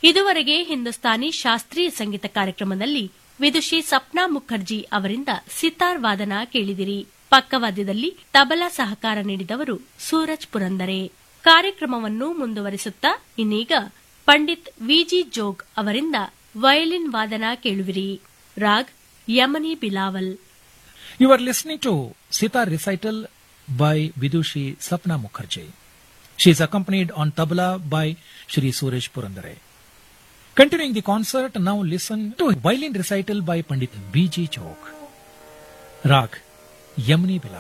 ಇದುವರೆಗೆ ಹಿಂದೂಸ್ತಾನಿ ಶಾಸ್ತ್ರೀಯ ಸಂಗೀತ ಕಾರ್ಯಕ್ರಮದಲ್ಲಿ ವಿದುಷಿ ಸಪ್ನಾ ಮುಖರ್ಜಿ ಅವರಿಂದ ಸಿತಾರ್ ವಾದನ ಕೇಳಿದಿರಿ ಪಕ್ಕವಾದ್ಯದಲ್ಲಿ ತಬಲಾ ಸಹಕಾರ ನೀಡಿದವರು ಸೂರಜ್ ಪುರಂದರೆ ಕಾರ್ಯಕ್ರಮವನ್ನು ಮುಂದುವರಿಸುತ್ತಾ ಇನ್ನೀಗ ಪಂಡಿತ್ ವಿಜಿ ಜೋಗ್ ಅವರಿಂದ ವಯಲಿನ್ ವಾದನ ಕೇಳುವಿರಿ Raag Yamani Bilawal You are listening to Sitar recital by Vidushi Sapna Mukherjee. She is accompanied on tabla by Shri Suresh Purandare. Continuing the concert, now listen to violin recital by Pandit B.G. Chok. Rag Yamni Bilal.